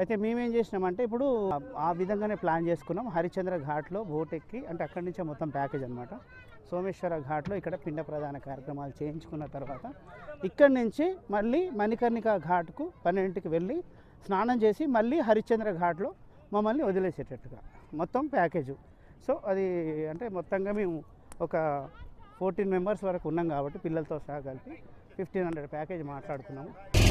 అయితే మేమేం చేసినామంటే ఇప్పుడు ఆ- ఆ విధంగానే ప్లాన్ చేసుకున్నాం హరిచంద్ర ఘాట్లో బోట్ ఎక్కి అంటే అక్కడి నుంచే మొత్తం ప్యాకేజ్ అనమాట సోమేశ్వర ఘాట్లో ఇక్కడ పిండ ప్రధాన కార్యక్రమాలు చేయించుకున్న తర్వాత ఇక్కడి నుంచి మళ్ళీ మణికర్ణిక ఘాట్కు పన్నెండింటికి వెళ్ళి స్నానం చేసి మళ్ళీ హరిశ్చంద్ర ఘాట్లో మమ్మల్ని వదిలేసేటట్టుగా మొత్తం ప్యాకేజు సో అది అంటే మొత్తంగా మేము ఒక ఫోర్టీన్ మెంబర్స్ వరకు ఉన్నాం కాబట్టి పిల్లలతో సహా కలిపి ఫిఫ్టీన్ హండ్రెడ్ ప్యాకేజ్ మాట్లాడుకున్నాము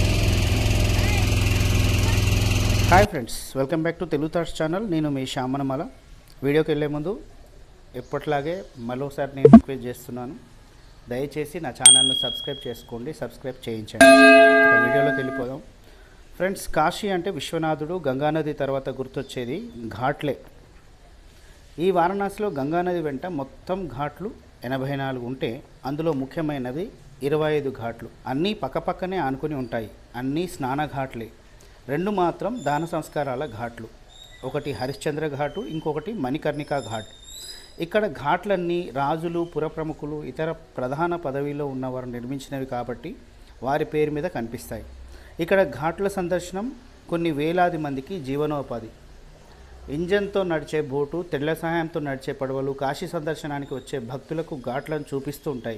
hi friends welcome back to Telugu thoughts channel నేను మీ శ్యామనమల వీడియోకి వెళ్ళే ముందు ఎప్పట్లాగే మరోసారి నేను రిక్వెస్ట్ చేస్తున్నాను దయచేసి నా ఛానల్ను సబ్స్క్రైబ్ చేసుకోండి సబ్స్క్రైబ్ చేయించండి ఇక వీడియోలోకి వెళ్ళిపోదాం ఫ్రెండ్స్ కాశీ అంటే విశ్వనాథుడు గంగానది తర్వాత గుర్తొచ్చేది ఘాట్లే ఈ వారణాసిలో గంగానది వెంట మొత్తం ఘాట్లు ఎనభై నాలుగు ఉంటే అందులో ముఖ్యమైనది ఇరవై ఐదు ఘాట్లు అన్నీ పక్కపక్కనే ఆనుకుని ఉంటాయి అన్నీ స్నాన ఘాట్లే రెండు మాత్రం దాన సంస్కారాల ఘాట్లు ఒకటి హరిశ్చంద్ర ఘాటు ఇంకొకటి మణికర్ణికా ఘాట్ ఇక్కడ ఘాట్లన్నీ రాజులు పురప్రముఖులు ఇతర ప్రధాన పదవిలో ఉన్నవారు నిర్మించినవి కాబట్టి వారి పేరు మీద కనిపిస్తాయి ఇక్కడ ఘాట్ల సందర్శనం కొన్ని వేలాది మందికి జీవనోపాధి ఇంజన్తో నడిచే బోటు తెల్ల సహాయంతో నడిచే పడవలు కాశీ సందర్శనానికి వచ్చే భక్తులకు ఘాట్లను చూపిస్తూ ఉంటాయి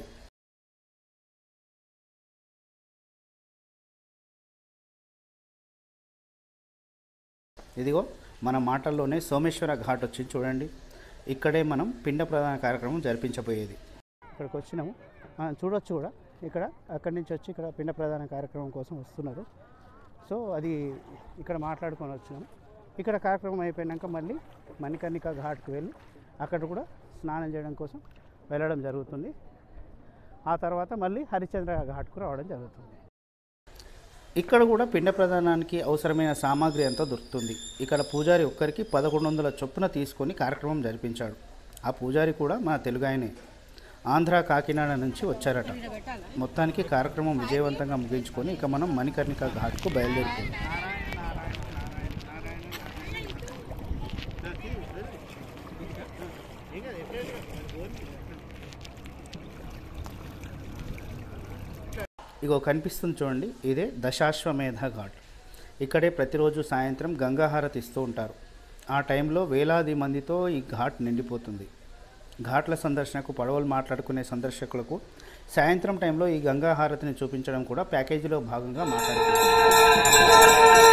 ఇదిగో మన మాటల్లోనే సోమేశ్వర ఘాట్ వచ్చి చూడండి ఇక్కడే మనం పిండ ప్రధాన కార్యక్రమం జరిపించబోయేది ఇక్కడికి వచ్చినాము మనం చూడొచ్చు కూడా ఇక్కడ అక్కడి నుంచి వచ్చి ఇక్కడ పిండ ప్రధాన కార్యక్రమం కోసం వస్తున్నారు సో అది ఇక్కడ మాట్లాడుకొని వచ్చినాము ఇక్కడ కార్యక్రమం అయిపోయినాక మళ్ళీ మణికర్ణిక ఘాట్కి వెళ్ళి అక్కడ కూడా స్నానం చేయడం కోసం వెళ్ళడం జరుగుతుంది ఆ తర్వాత మళ్ళీ హరిశ్చంద్ర ఘాట్కు రావడం జరుగుతుంది ఇక్కడ కూడా పిండ ప్రదానానికి అవసరమైన సామాగ్రి అంతా దొరుకుతుంది ఇక్కడ పూజారి ఒక్కరికి పదకొండు వందల చొప్పున తీసుకొని కార్యక్రమం జరిపించాడు ఆ పూజారి కూడా మన తెలుగు ఆయనే ఆంధ్ర కాకినాడ నుంచి వచ్చారట మొత్తానికి కార్యక్రమం విజయవంతంగా ముగించుకొని ఇక మనం మణికర్ణిక ఘాట్కు బయలుదేరుకుందాం ఇగో కనిపిస్తుంది చూడండి ఇదే దశాశ్వమేధ ఘాట్ ఇక్కడే ప్రతిరోజు సాయంత్రం గంగాహారతి ఇస్తూ ఉంటారు ఆ టైంలో వేలాది మందితో ఈ ఘాట్ నిండిపోతుంది ఘాట్ల సందర్శనకు పడవలు మాట్లాడుకునే సందర్శకులకు సాయంత్రం టైంలో ఈ గంగా హారతిని చూపించడం కూడా ప్యాకేజీలో భాగంగా మాట్లాడుతున్నారు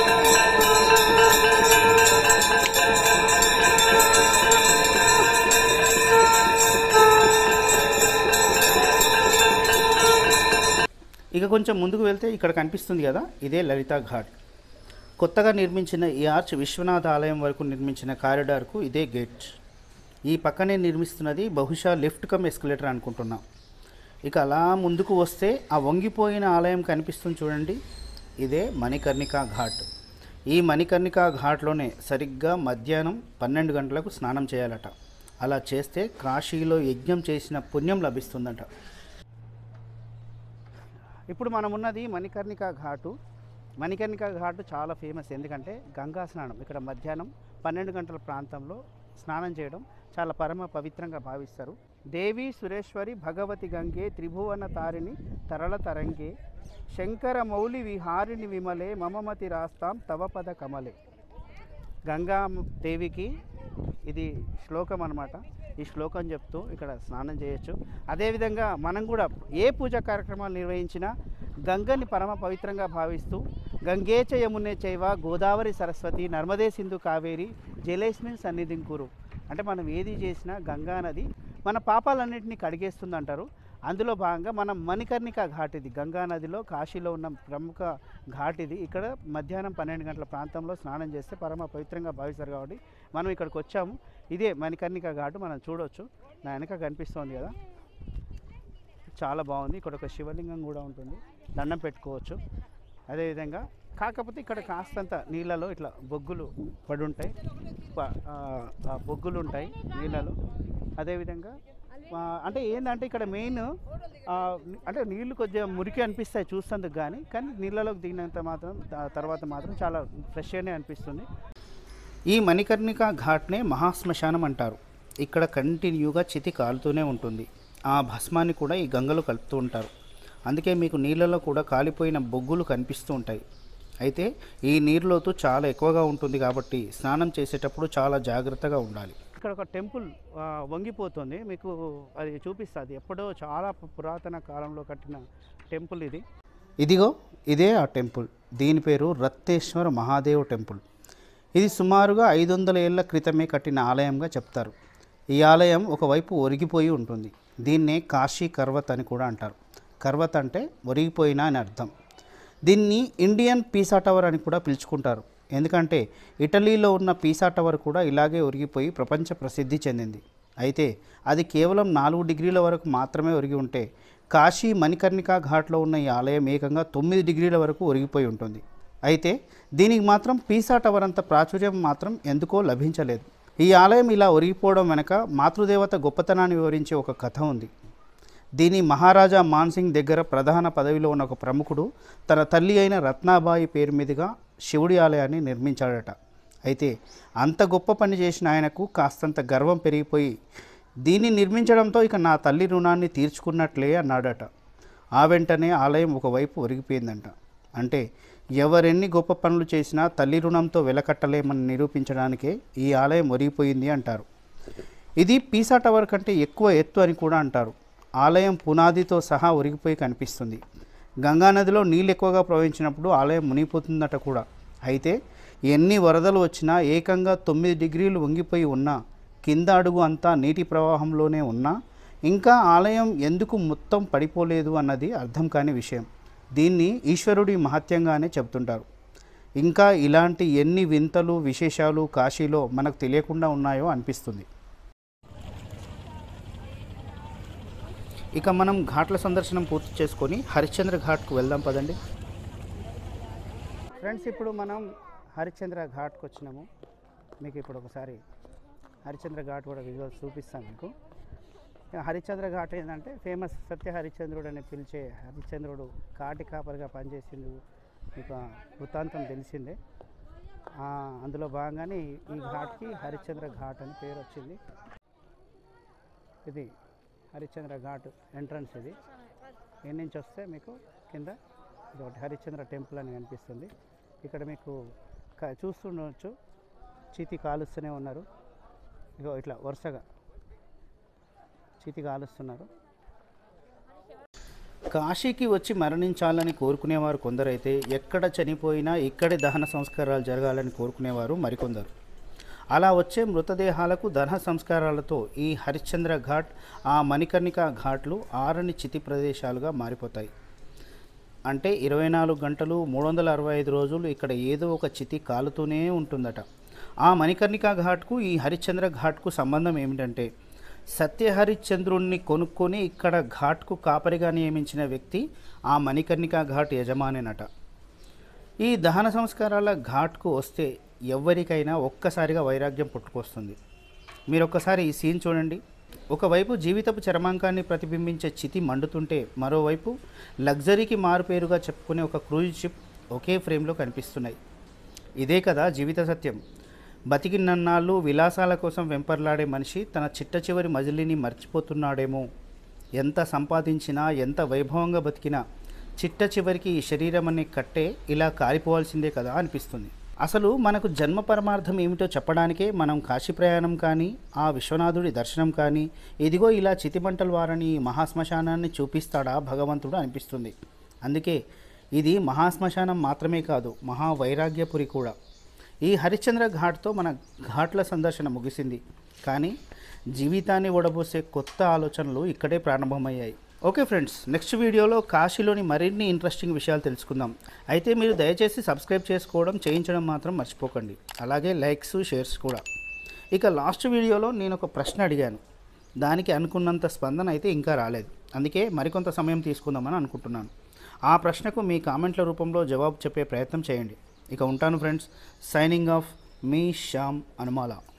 ఇక కొంచెం ముందుకు వెళ్తే ఇక్కడ కనిపిస్తుంది కదా ఇదే లలితా ఘాట్ కొత్తగా నిర్మించిన ఈ ఆర్చ్ విశ్వనాథ ఆలయం వరకు నిర్మించిన కారిడార్కు ఇదే గేట్ ఈ పక్కనే నిర్మిస్తున్నది బహుశా లిఫ్ట్ కమ్ ఎస్కలేటర్ అనుకుంటున్నాం ఇక అలా ముందుకు వస్తే ఆ వంగిపోయిన ఆలయం కనిపిస్తుంది చూడండి ఇదే మణికర్ణికా ఘాట్ ఈ మణికర్ణికా ఘాట్లోనే సరిగ్గా మధ్యాహ్నం పన్నెండు గంటలకు స్నానం చేయాలట అలా చేస్తే కాశీలో యజ్ఞం చేసిన పుణ్యం లభిస్తుందట ఇప్పుడు మనం ఉన్నది మణికర్ణిక ఘాటు మణికర్ణిక ఘాటు చాలా ఫేమస్ ఎందుకంటే గంగా స్నానం ఇక్కడ మధ్యాహ్నం పన్నెండు గంటల ప్రాంతంలో స్నానం చేయడం చాలా పరమ పవిత్రంగా భావిస్తారు దేవి సురేశ్వరి భగవతి గంగే త్రిభువన తారిణి తరళ తరంగే శంకర మౌలి విహారిణి విమలే మమమతి రాస్తాం తవ పద కమలే గంగా దేవికి ఇది శ్లోకం అనమాట ఈ శ్లోకం చెప్తూ ఇక్కడ స్నానం చేయొచ్చు అదేవిధంగా మనం కూడా ఏ పూజా కార్యక్రమాలు నిర్వహించినా గంగని పరమ పవిత్రంగా భావిస్తూ గంగేచ యమునే చైవ గోదావరి సరస్వతి నర్మదే సింధు కావేరి జలేస్మిన్ సన్నిధిం కురు అంటే మనం ఏది చేసినా గంగా నది మన పాపాలన్నింటినీ కడిగేస్తుంది అంటారు అందులో భాగంగా మనం మణికర్ణిక ఘాట్ ఇది గంగా నదిలో కాశీలో ఉన్న ప్రముఖ ఘాట్ ఇది ఇక్కడ మధ్యాహ్నం పన్నెండు గంటల ప్రాంతంలో స్నానం చేస్తే పరమ పవిత్రంగా భావిస్తారు కాబట్టి మనం ఇక్కడికి వచ్చాము ఇదే మణికర్ణిక ఘాటు మనం చూడొచ్చు నా వెనక కనిపిస్తోంది కదా చాలా బాగుంది ఇక్కడ ఒక శివలింగం కూడా ఉంటుంది దండం పెట్టుకోవచ్చు అదేవిధంగా కాకపోతే ఇక్కడ కాస్తంత నీళ్ళలో ఇట్లా బొగ్గులు పడి ఉంటాయి ప- ఆ, ఆ బొగ్గులు ఉంటాయి నీళ్ళలో అదేవిధంగా ఆ, అంటే ఏంటంటే ఇక్కడ మెయిన్ అంటే నీళ్లు కొద్దిగా మురికి అనిపిస్తాయి చూస్తందుకు కానీ కానీ నీళ్ళలోకి దిగినంత మాత్రం త- తర్వాత మాత్రం చాలా ఫ్రెష్గానే అనిపిస్తుంది ఈ మణికర్ణిక ఘాట్నే మహాశ్మశానం అంటారు ఇక్కడ కంటిన్యూగా చితి కాలుతూనే ఉంటుంది ఆ భస్మాన్ని కూడా ఈ గంగలో కలుపుతూ ఉంటారు అందుకే మీకు నీళ్ళలో కూడా కాలిపోయిన బొగ్గులు కనిపిస్తూ ఉంటాయి అయితే ఈ నీరు లోతు చాలా ఎక్కువగా ఉంటుంది కాబట్టి స్నానం చేసేటప్పుడు చాలా జాగ్రత్తగా ఉండాలి ఇక్కడ ఒక టెంపుల్ ఆ, వంగిపోతుంది మీకు అది చూపిస్తుంది ఎప్పుడో చాలా పు- పురాతన కాలంలో కట్టిన టెంపుల్ ఇది ఇదిగో ఇదే ఆ టెంపుల్ దీని పేరు రత్తేశ్వర మహాదేవ్ టెంపుల్ ఇది సుమారుగా ఐదు వందల ఏళ్ల క్రితమే కట్టిన ఆలయంగా చెప్తారు ఈ ఆలయం ఒకవైపు ఒరిగిపోయి ఉంటుంది దీన్నే కాశీ కర్వత్ అని కూడా అంటారు కర్వత్ అంటే ఒరిగిపోయిన అని అర్థం దీన్ని ఇండియన్ పీసా టవర్ అని కూడా పిలుచుకుంటారు ఎందుకంటే ఇటలీలో ఉన్న పీసా టవర్ కూడా ఇలాగే ఒరిగిపోయి ప్రపంచ ప్రసిద్ధి చెందింది అయితే అది కేవలం నాలుగు డిగ్రీల వరకు మాత్రమే ఒరిగి ఉంటే కాశీ మణికర్ణికా ఘాట్లో ఉన్న ఈ ఆలయం ఏకంగా తొమ్మిది డిగ్రీల వరకు ఒరిగిపోయి ఉంటుంది అయితే దీనికి మాత్రం పీసా టవర్ అంత ప్రాచుర్యం మాత్రం ఎందుకో లభించలేదు ఈ ఆలయం ఇలా ఒరిగిపోవడం వెనక మాతృదేవత గొప్పతనాన్ని వివరించే ఒక కథ ఉంది దీని మహారాజా మాన్సింగ్ దగ్గర ప్రధాన పదవిలో ఉన్న ఒక ప్రముఖుడు తన తల్లి అయిన రత్నాబాయి పేరు మీదుగా శివుడి ఆలయాన్ని నిర్మించాడట అయితే అంత గొప్ప పని చేసిన ఆయనకు కాస్తంత గర్వం పెరిగిపోయి దీన్ని నిర్మించడంతో ఇక నా తల్లి రుణాన్ని తీర్చుకున్నట్లే అన్నాడట ఆ వెంటనే ఆలయం ఒకవైపు ఒరిగిపోయిందంట అంటే ఎవరెన్ని గొప్ప పనులు చేసినా తల్లి రుణంతో వెలకట్టలేమని నిరూపించడానికే ఈ ఆలయం ఒరిగిపోయింది అంటారు ఇది పీసా టవర్ కంటే ఎక్కువ ఎత్తు అని కూడా అంటారు ఆలయం పునాదితో సహా ఒరిగిపోయి కనిపిస్తుంది గంగానదిలో నీళ్ళు ఎక్కువగా ప్రవహించినప్పుడు ఆలయం మునిగిపోతుందట కూడా అయితే ఎన్ని వరదలు వచ్చినా ఏకంగా తొమ్మిది డిగ్రీలు వంగిపోయి ఉన్నా కింద అడుగు అంతా నీటి ప్రవాహంలోనే ఉన్నా ఇంకా ఆలయం ఎందుకు మొత్తం పడిపోలేదు అన్నది అర్థం కాని విషయం దీన్ని ఈశ్వరుడి మహత్యంగానే చెబుతుంటారు ఇంకా ఇలాంటి ఎన్ని వింతలు విశేషాలు కాశీలో మనకు తెలియకుండా ఉన్నాయో అనిపిస్తుంది ఇక మనం ఘాట్ల సందర్శనం పూర్తి చేసుకొని హరిశ్చంద్ర ఘాట్కు వెళ్దాం పదండి ఫ్రెండ్స్ ఇప్పుడు మనం హరిశ్చంద్ర ఘాట్కి వచ్చినాము మీకు ఇప్పుడు ఒకసారి హరిశ్చంద్ర ఘాట్ కూడా విజువల్స్ చూపిస్తాను మీకు ఇక హరిశ్చంద్ర ఘాట్ ఏంటంటే ఫేమస్ సత్య హరిశ్చంద్రుడు అని పిలిచే హరిశ్చంద్రుడు కాటి కాపరిగా పనిచేసిండు మీకు ఆ వృత్తాంతం తెలిసిందే ఆ, అందులో భాగంగానే ఈ- ఈ ఘాట్కి హరిశ్చంద్ర ఘాట్ అని పేరు వచ్చింది ఇది హరిశ్చంద్ర ఘాట్ ఎంట్రన్స్ ఇది ఎన్ని నుంచి వస్తే మీకు కింద ఇది ఒకటి హరిశ్చంద్ర టెంపుల్ అని కనిపిస్తుంది ఇక్కడ మీకు క- చూస్తుండవచ్చు చీతి కాలుస్తూనే ఉన్నారు ఇగో ఇట్లా వరుసగా చీతి కాలుస్తున్నారు కాశీకి వచ్చి మరణించాలని కోరుకునేవారు కొందరైతే ఎక్కడ చనిపోయినా ఇక్కడే దహన సంస్కారాలు జరగాలని కోరుకునేవారు మరికొందరు అలా వచ్చే మృతదేహాలకు దహన సంస్కారాలతో ఈ హరిశ్చంద్ర ఘాట్ ఆ మణికర్ణిక ఘాట్లు ఆరని చితి ప్రదేశాలుగా మారిపోతాయి అంటే ఇరవై నాలుగు గంటలు మూడు వందల అరవై ఐదు రోజులు ఇక్కడ ఏదో ఒక చితి కాలుతూనే ఉంటుందట ఆ మణికర్ణిక ఘాట్కు ఈ హరిశ్చంద్ర ఘాట్కు సంబంధం ఏమిటంటే సత్యహరిశ్చంద్రుణ్ణి కొనుక్కొని ఇక్కడ ఘాట్కు కాపరిగా నియమించిన వ్యక్తి ఆ మణికర్ణిక ఘాట్ యజమానేనట ఈ దహన సంస్కారాల ఘాట్కు వస్తే ఎవరికైనా ఒక్కసారిగా వైరాగ్యం పుట్టుకొస్తుంది మీరు ఒక్కసారి ఈ సీన్ చూడండి ఒకవైపు జీవితపు చరమాంకాన్ని ప్రతిబింబించే చితి మండుతుంటే మరోవైపు లగ్జరీకి మారుపేరుగా చెప్పుకునే ఒక క్రూజ్ షిప్ ఒకే ఫ్రేమ్లో కనిపిస్తున్నాయి ఇదే కదా జీవిత సత్యం బతికినన్నాళ్ళు విలాసాల కోసం వెంపర్లాడే మనిషి తన చిట్ట చివరి మజిలీని మర్చిపోతున్నాడేమో ఎంత సంపాదించినా ఎంత వైభవంగా బతికినా చిట్ట చివరికి ఈ శరీరం అనే కట్టే ఇలా కాలిపోవాల్సిందే కదా అనిపిస్తుంది అసలు మనకు జన్మ పరమార్థం ఏమిటో చెప్పడానికే మనం కాశీ ప్రయాణం కానీ ఆ విశ్వనాథుడి దర్శనం కానీ ఇదిగో ఇలా చితిమంటల వారని ఈ మహాశ్మశానాన్ని చూపిస్తాడా భగవంతుడు అనిపిస్తుంది అందుకే ఇది మహాశ్మశానం మాత్రమే కాదు మహావైరాగ్యపురి కూడా ఈ హరిశ్చంద్ర ఘాట్తో మన ఘాట్ల సందర్శన ముగిసింది కానీ జీవితాన్ని ఒడబోసే కొత్త ఆలోచనలు ఇక్కడే ప్రారంభమయ్యాయి ఓకే ఫ్రెండ్స్ నెక్స్ట్ వీడియోలో కాశీలోని మరిన్ని ఇంట్రెస్టింగ్ విషయాలు తెలుసుకుందాం అయితే మీరు దయచేసి సబ్స్క్రైబ్ చేసుకోవడం చేయించడం మాత్రం మర్చిపోకండి అలాగే లైక్స్ షేర్స్ కూడా ఇక లాస్ట్ వీడియోలో నేను ఒక ప్రశ్న అడిగాను దానికి అనుకున్నంత స్పందన అయితే ఇంకా రాలేదు అందుకే మరికొంత సమయం తీసుకుందామని అనుకుంటున్నాను ఆ ప్రశ్నకు మీ కామెంట్ల రూపంలో జవాబు చెప్పే ప్రయత్నం చేయండి ఇక ఉంటాను ఫ్రెండ్స్ సైనింగ్ ఆఫ్ మీ శ్యామ్ అనుమాల